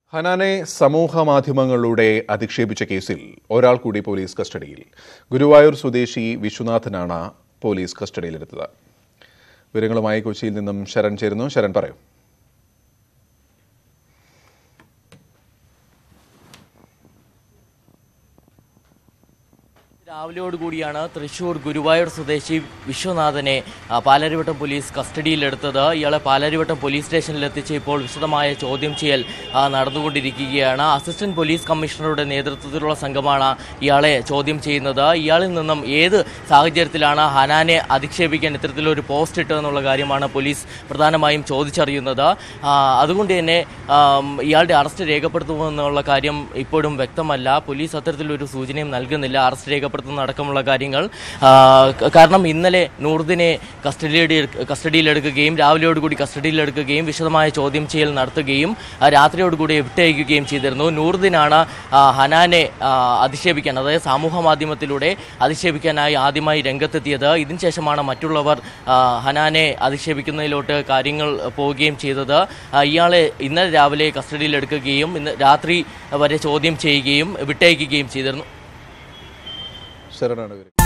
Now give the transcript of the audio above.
ഹനാനെ സമൂഹ മാധ്യമങ്ങളിലൂടെ അധിക്ഷേപിച്ച കേസിൽ ഒരാൾ കൂടി പോലീസ് കസ്റ്റഡിയിൽ ഗുരുവായൂർ സ്വദേശി വിശ്വനാഥനാണ് പോലീസ് കസ്റ്റഡിയിലെടുത്തത് വിവരങ്ങളുമായി കൊച്ചിയിൽ നിന്നും ശരൺ ചേരുന്നു ശരൺ പറയൂ രാവിലെയോടുകൂടിയാണ് തൃശൂർ ഗുരുവായൂർ സ്വദേശി വിശ്വനാഥനെ ആ, പാലാരിവട്ടം പോലീസ് കസ്റ്റഡിയിലെടുത്തത് ഇയാളെ പാലാരിവട്ടം പോലീസ് സ്റ്റേഷനിൽ എത്തിച്ച് ഇപ്പോൾ വിശദമായ ചോദ്യം ചെയ്യൽ ആ, നടന്നുകൊണ്ടിരിക്കുകയാണ് അസിസ്റ്റന്റ് പോലീസ് കമ്മീഷണറുടെ നേതൃത്വത്തിലുള്ള സംഘമാണ് ഇയാളെ ചോദ്യം ചെയ്യുന്നത് ഇയാളിൽ നിന്നും ഏത് സാഹചര്യത്തിലാണ് ഹനാനെ അധിക്ഷേപിക്കാൻ ഇത്തരത്തിലൊരു പോസ്റ്റ് ഇട്ടതെന്നുള്ള കാര്യമാണ് പോലീസ് പ്രധാനമായും ചോദിച്ചറിയുന്നത് ആ, അതുകൊണ്ട് തന്നെ ആം, ഇയാളുടെ അറസ്റ്റ് രേഖപ്പെടുത്തുമെന്നുള്ള കാര്യം ഇപ്പോഴും വ്യക്തമല്ല പോലീസ് അത്തരത്തിലൊരു സൂചനയും നൽകുന്നില്ല അറസ്റ്റ് രേഖപ്പെടുത്തുന്ന അടക്കമുള്ള കാര്യങ്ങൾ ആ, ക- കാരണം ഇന്നലെ നൂർദിനെ കസ്റ്റഡിയിൽ കസ്റ്റഡിയിലെടുക്കുകയും രാവിലെയോടുകൂടി കസ്റ്റഡിയിലെടുക്കുകയും വിശദമായ ചോദ്യം ചെയ്യൽ നടത്തുകയും ആ, രാത്രിയോടുകൂടി വിട്ടയക്കുകയും ചെയ്തിരുന്നു നൂർദിനാണ് ആ, ഹനാനെ ആ, അധിക്ഷേപിക്കാൻ അതായത് സമൂഹ മാധ്യമത്തിലൂടെ അധിക്ഷേപിക്കാനായി ആദ്യമായി രംഗത്തെത്തിയത് ഇതിന് ശേഷമാണ് മറ്റുള്ളവർ ആ, ഹനാനെ അധിക്ഷേപിക്കുന്നതിലോട്ട് കാര്യങ്ങൾ പോവുകയും ചെയ്തത് ആ, ഇയാളെ ഇന്നലെ രാവിലെ കസ്റ്റഡിയിലെടുക്കുകയും ഇന്ന് രാത്രി വരെ ചോദ്യം ചെയ്യുകയും വിട്ടയക്കുകയും ചെയ്തിരുന്നു ശരണാണ് ഇവര്